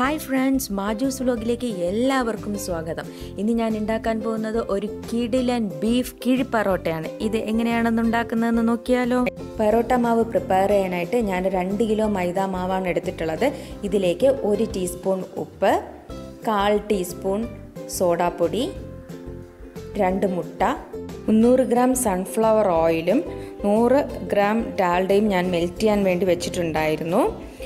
hi friends മാജൂസ് വ്ലോഗിലേക്ക് എല്ലാവർക്കും സ്വാഗതം ഇന്ന് ഞാൻ ഉണ്ടാക്കാൻ പോകുന്നത് ഒരു കിടിലൻ ബീഫ് കിഴി പറോട്ടയാണ് ഇത് എങ്ങനെയാണെന്ന് ഉണ്ടാക്കുന്നതെന്ന് നോക്കിയാലോ പറോട്ട മാവ് പ്രിപ്പയർ ചെയ്യാനായിട്ട് ഞാൻ രണ്ട് കിലോ മൈദ മാവാണ് എടുത്തിട്ടുള്ളത് ഇതിലേക്ക് ഒരു ടീസ്പൂൺ ഉപ്പ് കാൽ ടീസ്പൂൺ സോഡാപ്പൊടി രണ്ട് മുട്ട മുന്നൂറ് ഗ്രാം സൺഫ്ലവർ ഓയിലും നൂറ് ഗ്രാം ഡാൽഡയും ഞാൻ മെൽറ്റ് ചെയ്യാൻ വേണ്ടി വെച്ചിട്ടുണ്ടായിരുന്നു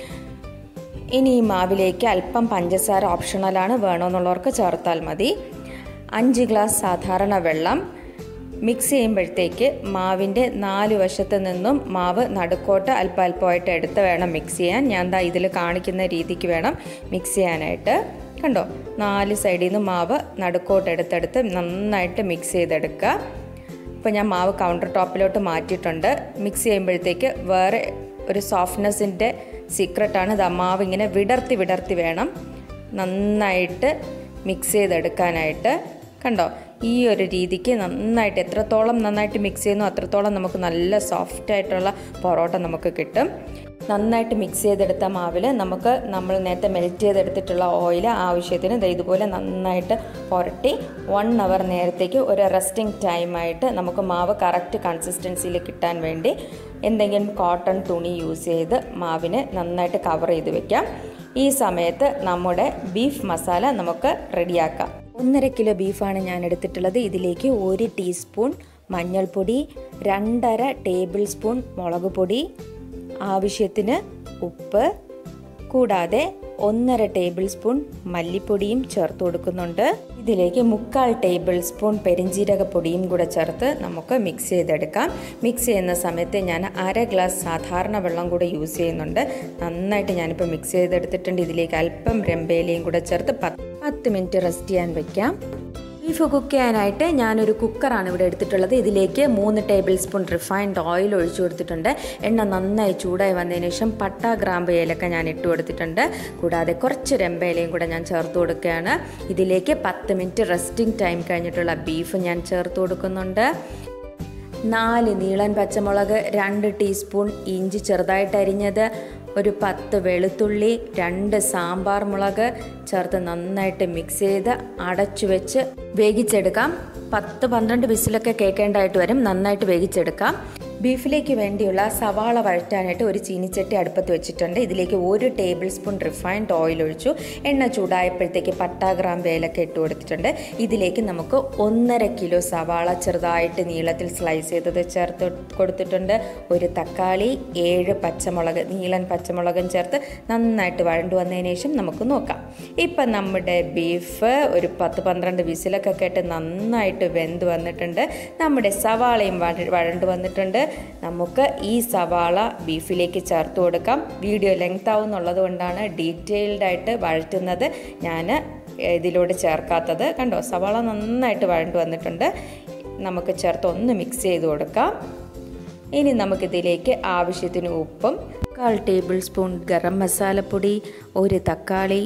ഇനി ഈ മാവിലേക്ക് അല്പം പഞ്ചസാര ഓപ്ഷണലാണ് വേണമെന്നുള്ളവർക്ക് ചേർത്താൽ മതി അഞ്ച് ഗ്ലാസ് സാധാരണ വെള്ളം മിക്സ് ചെയ്യുമ്പോഴത്തേക്ക് മാവിൻ്റെ നാല് വശത്ത് നിന്നും മാവ് നടുക്കോട്ട് അല്പം അല്പമായിട്ട് എടുത്ത് വേണം മിക്സ് ചെയ്യാൻ ഞാൻ ദാ ഇതിൽ കാണിക്കുന്ന രീതിക്ക് വേണം മിക്സ് ചെയ്യാനായിട്ട് കണ്ടോ നാല് സൈഡിൽ നിന്ന് മാവ് നടുക്കോട്ട് എടുത്തെടുത്ത് നന്നായിട്ട് മിക്സ് ചെയ്തെടുക്കുക ഇപ്പോൾ ഞാൻ മാവ് കൗണ്ടർ ടോപ്പിലോട്ട് മാറ്റിയിട്ടുണ്ട് മിക്സ് ചെയ്യുമ്പോഴത്തേക്ക് വേറെ ഒരു സോഫ്റ്റ്നെസ്സിൻ്റെ സീക്രട്ടാണ് ഇത് മാവ് ഇങ്ങനെ വിടർത്തി വിടർത്തി വേണം നന്നായിട്ട് മിക്സ് ചെയ്തെടുക്കാനായിട്ട് കണ്ടോ ഈ ഒരു രീതിക്ക് നന്നായിട്ട് എത്രത്തോളം നന്നായിട്ട് മിക്സ് ചെയ്യുന്നു അത്രത്തോളം നമുക്ക് നല്ല സോഫ്റ്റ് ആയിട്ടുള്ള പൊറോട്ട നമുക്ക് കിട്ടും നന്നായിട്ട് മിക്സ് ചെയ്തെടുത്ത മാവിൽ നമുക്ക് നമ്മൾ നേരത്തെ മെൽറ്റ് ചെയ്തെടുത്തിട്ടുള്ള ഓയിൽ ആവശ്യത്തിന് ദേ ഇതുപോലെ നന്നായിട്ട് പുരട്ടി വൺ അവർ നേരത്തേക്ക് ഒരു റെസ്റ്റിംഗ് ടൈമായിട്ട് നമുക്ക് മാവ് കറക്റ്റ് കൺസിസ്റ്റൻസിയിൽ കിട്ടാൻ വേണ്ടി എന്തെങ്കിലും കോട്ടൺ തുണി യൂസ് ചെയ്ത് മാവിനെ നന്നായിട്ട് കവർ ചെയ്ത് വെക്കാം ഈ സമയത്ത് നമ്മുടെ ബീഫ് മസാല നമുക്ക് റെഡിയാക്കാം ഒന്നര കിലോ ബീഫാണ് ഞാൻ എടുത്തിട്ടുള്ളത് ഇതിലേക്ക് ഒരു ടീസ്പൂൺ മഞ്ഞൾപ്പൊടി രണ്ടര ടേബിൾ സ്പൂൺ മുളക് പൊടി ആവശ്യത്തിന് ഉപ്പ് കൂടാതെ ഒന്നര ടേബിൾ സ്പൂൺ മല്ലിപ്പൊടിയും ചേർത്ത് കൊടുക്കുന്നുണ്ട് ഇതിലേക്ക് മുക്കാൽ ടേബിൾ സ്പൂൺ പെരിഞ്ജീരകപ്പൊടിയും കൂടെ ചേർത്ത് നമുക്ക് മിക്സ് ചെയ്തെടുക്കാം മിക്സ് ചെയ്യുന്ന സമയത്ത് ഞാൻ അര ഗ്ലാസ് സാധാരണ വെള്ളം കൂടെ യൂസ് ചെയ്യുന്നുണ്ട് നന്നായിട്ട് ഞാനിപ്പോൾ മിക്സ് ചെയ്തെടുത്തിട്ടുണ്ട് ഇതിലേക്ക് അല്പം രമ്പേലയും കൂടെ ചേർത്ത് പത്ത് മിനിറ്റ് റെസ്റ്റ് ചെയ്യാൻ വെക്കാം ബീഫ് കുക്ക് ചെയ്യാനായിട്ട് ഞാനൊരു കുക്കറാണ് ഇവിടെ എടുത്തിട്ടുള്ളത് ഇതിലേക്ക് മൂന്ന് ടേബിൾ സ്പൂൺ റിഫൈൻഡ് ഓയിൽ ഒഴിച്ചു കൊടുത്തിട്ടുണ്ട് എണ്ണ നന്നായി ചൂടായി വന്നതിന് ശേഷം പട്ട ഗ്രാമ്പ് ഏലക്ക ഞാൻ ഇട്ട് കൊടുത്തിട്ടുണ്ട് കൂടാതെ കുറച്ച് രമ്പയിലയും കൂടെ ഞാൻ ചേർത്ത് കൊടുക്കുകയാണ് ഇതിലേക്ക് പത്ത് മിനിറ്റ് റെസ്റ്റിംഗ് ടൈം കഴിഞ്ഞിട്ടുള്ള ബീഫ് ഞാൻ ചേർത്ത് കൊടുക്കുന്നുണ്ട് നാല് നീളൻ പച്ചമുളക് രണ്ട് ടീസ്പൂൺ ഇഞ്ചി ചെറുതായിട്ട് അരിഞ്ഞത് ഒരു പത്ത് വെളുത്തുള്ളി രണ്ട് സാമ്പാർ മുളക് ചേർത്ത് നന്നായിട്ട് മിക്സ് ചെയ്ത് അടച്ചു വെച്ച് വേവിച്ചെടുക്കാം പത്ത് പന്ത്രണ്ട് വിസിലൊക്കെ കേൾക്കേണ്ടതായിട്ട് വരും നന്നായിട്ട് വേവിച്ചെടുക്കാം ബീഫിലേക്ക് വേണ്ടിയുള്ള സവാള വഴറ്റാനായിട്ട് ഒരു ചീനിച്ചട്ടി അടുപ്പത്ത് വെച്ചിട്ടുണ്ട് ഇതിലേക്ക് ഒരു ടേബിൾ സ്പൂൺ റിഫൈൻഡ് ഓയിൽ ഒഴിച്ചു എണ്ണ ചൂടായപ്പോഴത്തേക്ക് പട്ട ഗ്രാം വേലൊക്കെ ഇട്ട് കൊടുത്തിട്ടുണ്ട് ഇതിലേക്ക് നമുക്ക് ഒന്നര കിലോ സവാള ചെറുതായിട്ട് നീളത്തിൽ സ്ലൈസ് ചെയ്തത് ചേർത്ത് കൊടുത്തിട്ടുണ്ട് ഒരു തക്കാളി ഏഴ് പച്ചമുളക് നീളൻ പച്ചമുളകും ചേർത്ത് നന്നായിട്ട് വഴണ്ടു വന്നതിന് ശേഷം നമുക്ക് നോക്കാം ഇപ്പം നമ്മുടെ ബീഫ് ഒരു പത്ത് പന്ത്രണ്ട് വിസിലൊക്കെ കേട്ട് നന്നായിട്ട് വെന്ത് വന്നിട്ടുണ്ട് നമ്മുടെ സവാളയും വഴണ്ടു വന്നിട്ടുണ്ട് നമുക്ക് ഈ സവാള ബീഫിലേക്ക് ചേർത്ത് കൊടുക്കാം വീഡിയോ ലെങ്ത് ആവുന്നുള്ളത് കൊണ്ടാണ് ഡീറ്റെയിൽഡ് ആയിട്ട് വഴറ്റുന്നത് ഞാൻ ഇതിലൂടെ ചേർക്കാത്തത് കണ്ടോ സവാള നന്നായിട്ട് വഴണ്ടു വന്നിട്ടുണ്ട് നമുക്ക് ചേർത്ത് ഒന്ന് മിക്സ് ചെയ്ത് കൊടുക്കാം ഇനി നമുക്കിതിലേക്ക് ആവശ്യത്തിന് ഉപ്പും കാൽ ടേബിൾ സ്പൂൺ ഗരം മസാലപ്പൊടി ഒരു തക്കാളി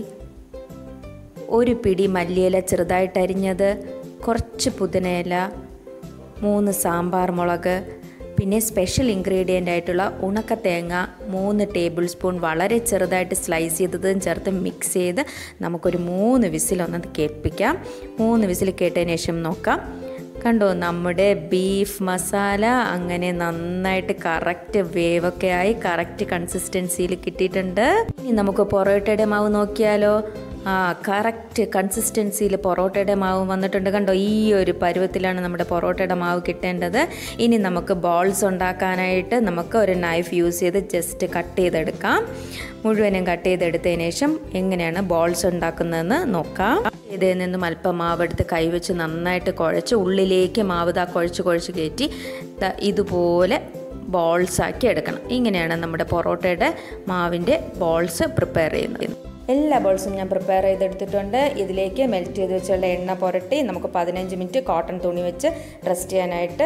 ഒരു പിടി മല്ലിയില ചെറുതായിട്ട് അരിഞ്ഞത് കുറച്ച് പുതിനയില മൂന്ന് സാമ്പാർ മുളക് പിന്നെ സ്പെഷ്യൽ ഇൻഗ്രീഡിയൻ്റ് ആയിട്ടുള്ള ഉണക്ക തേങ്ങ മൂന്ന് ടേബിൾ സ്പൂൺ വളരെ ചെറുതായിട്ട് സ്ലൈസ് ചെയ്തതും ചേർത്ത് മിക്സ് ചെയ്ത് നമുക്കൊരു മൂന്ന് വിസിലൊന്ന് കേൾപ്പിക്കാം മൂന്ന് വിസിൽ കേട്ടതിന് ശേഷം നോക്കാം കണ്ടോ നമ്മുടെ ബീഫ് മസാല അങ്ങനെ നന്നായിട്ട് കറക്റ്റ് വേവൊക്കെ ആയി കറക്റ്റ് കൺസിസ്റ്റൻസിയിൽ കിട്ടിയിട്ടുണ്ട് ഇനി നമുക്ക് പൊറോട്ടയുടെ മാവ് നോക്കിയാലോ ആ കറക്റ്റ് കൺസിസ്റ്റൻസിയിൽ പൊറോട്ടയുടെ മാവ് വന്നിട്ടുണ്ട് കണ്ടോ ഈ ഒരു പരുവത്തിലാണ് നമ്മുടെ പൊറോട്ടയുടെ മാവ് കിട്ടേണ്ടത് ഇനി നമുക്ക് ബോൾസ് ഉണ്ടാക്കാനായിട്ട് നമുക്ക് ഒരു നൈഫ് യൂസ് ചെയ്ത് ജസ്റ്റ് കട്ട് ചെയ്തെടുക്കാം മുഴുവനും കട്ട് ചെയ്തെടുത്തതിന് ശേഷം എങ്ങനെയാണ് ബോൾസ് ഉണ്ടാക്കുന്നതെന്ന് നോക്കാം ഇതിൽ നിന്നും അല്പം മാവെടുത്ത് കൈവച്ച് നന്നായിട്ട് കുഴച്ച് ഉള്ളിലേക്ക് മാവ് ദാ കുഴച്ച് കുഴച്ച് കയറ്റി ഇതുപോലെ ബോൾസാക്കി എടുക്കണം ഇങ്ങനെയാണ് നമ്മുടെ പൊറോട്ടയുടെ മാവിൻ്റെ ബോൾസ് പ്രിപ്പയർ ചെയ്യുന്നത് എല്ലാ ബോൾസും ഞാൻ പ്രിപ്പയർ ചെയ്തെടുത്തിട്ടുണ്ട് ഇതിലേക്ക് മെൽറ്റ് ചെയ്ത് വെച്ചുള്ള എണ്ണ പുരട്ടി നമുക്ക് പതിനഞ്ച് മിനിറ്റ് കോട്ടൺ തുണി വെച്ച് റെസ്റ്റ് ചെയ്യാനായിട്ട്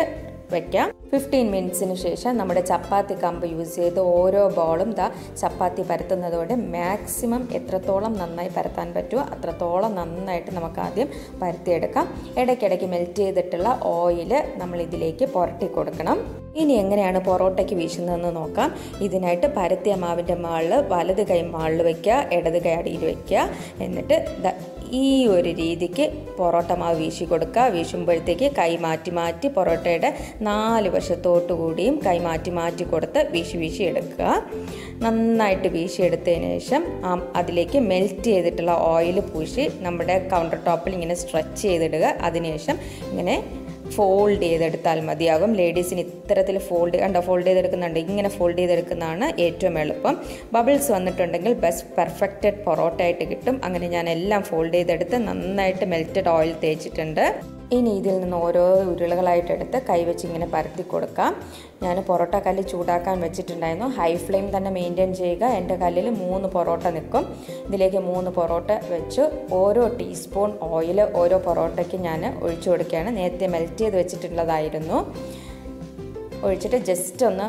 വയ്ക്കാം ഫിഫ്റ്റീൻ മിനിറ്റ്സിന് ശേഷം നമ്മുടെ ചപ്പാത്തി കമ്പ് യൂസ് ചെയ്ത് ഓരോ ബോളും ദാ ചപ്പാത്തി പരത്തുന്നതോടെ മാക്സിമം എത്രത്തോളം നന്നായി പരത്താൻ പറ്റുമോ അത്രത്തോളം നന്നായിട്ട് നമുക്ക് ആദ്യം പരത്തിയെടുക്കാം ഇടയ്ക്കിടയ്ക്ക് മെൽറ്റ് ചെയ്തിട്ടുള്ള ഓയിൽ നമ്മൾ ഇതിലേക്ക് പുരട്ടി കൊടുക്കണം ഇനി എങ്ങനെയാണ് പൊറോട്ടയ്ക്ക് വീശുന്നതെന്ന് നോക്കാം ഇതിനായിട്ട് പരത്തിയ മാവിൻ്റെ മാളിൽ വലത് കൈ മാളിൽ വയ്ക്കുക ഇടത് കൈ അടിയിൽ വയ്ക്കുക എന്നിട്ട് ദാ ഈ ഒരു രീതിക്ക് പൊറോട്ട മാവ് വീശി കൊടുക്കുക വീശുമ്പോഴത്തേക്ക് കൈ മാറ്റി മാറ്റി പൊറോട്ടയുടെ നാല് വശത്തോട്ടു കൂടിയും കൈ മാറ്റി മാറ്റി കൊടുത്ത് വീശി വീശി എടുക്കുക നന്നായിട്ട് വീശിയെടുത്തതിന് ശേഷം ആ അതിലേക്ക് മെൽറ്റ് ചെയ്തിട്ടുള്ള ഓയിൽ പൂശി നമ്മുടെ കൗണ്ടർ ടോപ്പിൽ ഇങ്ങനെ സ്ട്രെച്ച് ചെയ്തിടുക അതിനുശേഷം ഇങ്ങനെ ഫോൾഡ് ചെയ്തെടുത്താൽ മതിയാകും ലേഡീസിന് ഇത്തരത്തിൽ ഫോൾഡ് കണ്ടോ ഫോൾഡ് ചെയ്തെടുക്കുന്നുണ്ട് ഇങ്ങനെ ഫോൾഡ് ചെയ്തെടുക്കുന്നതാണ് ഏറ്റവും എളുപ്പം ബബിൾസ് വന്നിട്ടുണ്ടെങ്കിൽ ബെസ്റ്റ് പെർഫെക്റ്റഡ് പൊറോട്ട ആയിട്ട് കിട്ടും അങ്ങനെ ഞാൻ എല്ലാം ഫോൾഡ് ചെയ്തെടുത്ത് നന്നായിട്ട് മെൽറ്റഡ് ഓയിൽ തേച്ചിട്ടുണ്ട് ഇനി ഇതിൽ നിന്ന് ഓരോ ഉരുളകളായിട്ട് എടുത്ത് കൈവച്ച് ഇങ്ങനെ പരത്തി കൊടുക്കാം ഞാൻ പൊറോട്ട കല്ല് ചൂടാക്കാൻ വെച്ചിട്ടുണ്ടായിരുന്നു ഹൈ ഫ്ലെയിം തന്നെ മെയിൻറ്റെയിൻ ചെയ്യുക എൻ്റെ കല്ലിൽ മൂന്ന് പൊറോട്ട നിൽക്കും ഇതിലേക്ക് മൂന്ന് പൊറോട്ട വെച്ച് ഓരോ ടീസ്പൂൺ ഓയിൽ ഓരോ പൊറോട്ടയ്ക്ക് ഞാൻ ഒഴിച്ചു കൊടുക്കുകയാണ് നേരത്തെ മെൽറ്റ് ചെയ്ത് വെച്ചിട്ടുള്ളതായിരുന്നു ഒഴിച്ചിട്ട് ജസ്റ്റ് ഒന്ന്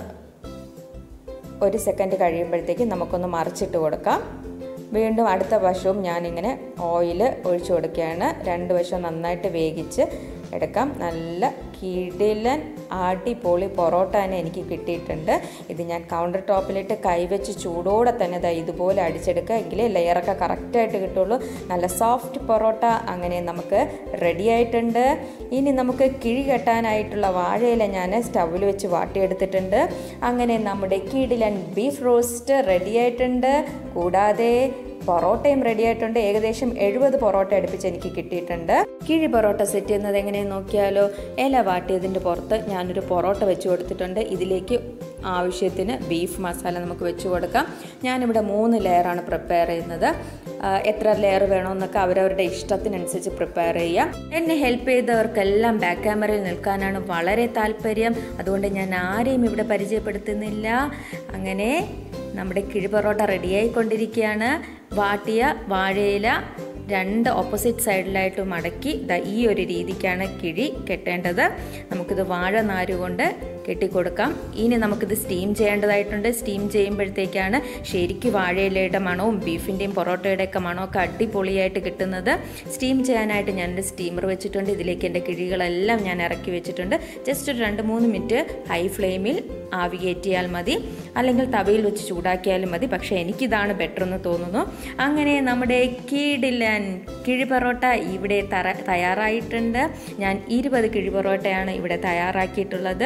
ഒരു സെക്കൻഡ് കഴിയുമ്പോഴത്തേക്ക് നമുക്കൊന്ന് മറിച്ചിട്ട് കൊടുക്കാം വീണ്ടും അടുത്ത വശവും ഞാനിങ്ങനെ ഓയിൽ ഒഴിച്ചു കൊടുക്കുകയാണ് രണ്ട് വശവും നന്നായിട്ട് വേവിച്ച് എടുക്കാം നല്ല കിടിലൻ അടിപൊളി പൊറോട്ട തന്നെ എനിക്ക് കിട്ടിയിട്ടുണ്ട് ഇത് ഞാൻ കൗണ്ടർ ടോപ്പിലിട്ട് കൈവച്ച് ചൂടോടെ തന്നെ ദാ ഇതുപോലെ അടിച്ചെടുക്കുക എങ്കിലേ ലെയറൊക്കെ കറക്റ്റായിട്ട് കിട്ടുള്ളൂ നല്ല സോഫ്റ്റ് പൊറോട്ട അങ്ങനെ നമുക്ക് റെഡി ആയിട്ടുണ്ട് ഇനി നമുക്ക് കിഴി കെട്ടാനായിട്ടുള്ള വാഴയില ഞാൻ സ്റ്റൗവിൽ വെച്ച് വാട്ടിയെടുത്തിട്ടുണ്ട് അങ്ങനെ നമ്മുടെ കിടിലൻ ബീഫ് റോസ്റ്റ് റെഡി ആയിട്ടുണ്ട് കൂടാതെ പൊറോട്ടയും റെഡി ആയിട്ടുണ്ട് ഏകദേശം എഴുപത് പൊറോട്ട അടുപ്പിച്ച് എനിക്ക് കിട്ടിയിട്ടുണ്ട് കിഴി പൊറോട്ട സെറ്റ് ചെയ്യുന്നത് എങ്ങനെയെന്ന് നോക്കിയാലോ ഇല വാട്ടിയതിൻ്റെ പുറത്ത് ഞാനൊരു പൊറോട്ട വെച്ച് കൊടുത്തിട്ടുണ്ട് ഇതിലേക്ക് ആവശ്യത്തിന് ബീഫ് മസാല നമുക്ക് വെച്ച് കൊടുക്കാം ഞാനിവിടെ മൂന്ന് ലെയറാണ് പ്രിപ്പയർ ചെയ്യുന്നത് ആ, എത്ര ലെയർ വേണമെന്നൊക്കെ അവരവരുടെ ഇഷ്ടത്തിനനുസരിച്ച് പ്രിപ്പയർ ചെയ്യാം എന്നെ ഹെൽപ്പ് ചെയ്തവർക്കെല്ലാം ബാക്ക് ക്യാമറയിൽ നിൽക്കാനാണ് വളരെ താല്പര്യം അതുകൊണ്ട് ഞാൻ ആരെയും ഇവിടെ പരിചയപ്പെടുത്തുന്നില്ല അങ്ങനെ നമ്മുടെ കിഴി പൊറോട്ട റെഡിയായിക്കൊണ്ടിരിക്കുകയാണ് വാട്ടിയ വാഴയില രണ്ട് ഓപ്പോസിറ്റ് സൈഡിലായിട്ട് മടക്കി ദാ ഈ ഒരു രീതിക്കാണ് കിഴി കെട്ടേണ്ടത് നമുക്കിത് വാഴ നാരുകൊണ്ട് കെട്ടിക്കൊടുക്കാം ഇനി നമുക്കിത് സ്റ്റീം ചെയ്യേണ്ടതായിട്ടുണ്ട് സ്റ്റീം ചെയ്യുമ്പോഴത്തേക്കാണ് ശരിക്കും വാഴയിലയുടെ മണവും ബീഫിൻ്റെയും പൊറോട്ടയുടെയൊക്കെ മണമൊക്കെ അടിപൊളിയായിട്ട് കിട്ടുന്നത് സ്റ്റീം ചെയ്യാനായിട്ട് ഞാനൊരു സ്റ്റീമർ വെച്ചിട്ടുണ്ട് ഇതിലേക്ക് എൻ്റെ കിഴികളെല്ലാം ഞാൻ ഇറക്കി വെച്ചിട്ടുണ്ട് ജസ്റ്റ് ഒരു രണ്ട് മൂന്ന് മിനിറ്റ് ഹൈ ഫ്ലെയിമിൽ ആവി കയറ്റിയാൽ മതി അല്ലെങ്കിൽ തവയിൽ വെച്ച് ചൂടാക്കിയാലും മതി പക്ഷേ എനിക്കിതാണ് ബെറ്റർ എന്ന് തോന്നുന്നു അങ്ങനെ നമ്മുടെ കീടില്ലൻ കിഴി പൊറോട്ട ഇവിടെ തറ തയ്യാറായിട്ടുണ്ട് ഞാൻ ഇരുപത് കിഴി പൊറോട്ടയാണ് ഇവിടെ തയ്യാറാക്കിയിട്ടുള്ളത്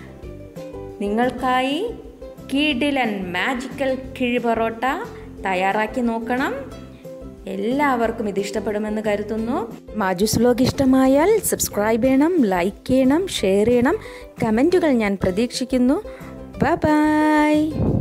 നിങ്ങൾക്കായി കീടിലൻ മാജിക്കൽ കിഴി പൊറോട്ട തയ്യാറാക്കി നോക്കണം എല്ലാവർക്കും ഇത് ഇഷ്ടപ്പെടുമെന്ന് കരുതുന്നു മാജുസ് വ്ലോഗ് ഇഷ്ടമായാൽ സബ്സ്ക്രൈബ് ചെയ്യണം ലൈക്ക് ചെയ്യണം ഷെയർ ചെയ്യണം കമൻറ്റുകൾ ഞാൻ പ്രതീക്ഷിക്കുന്നു ബൈ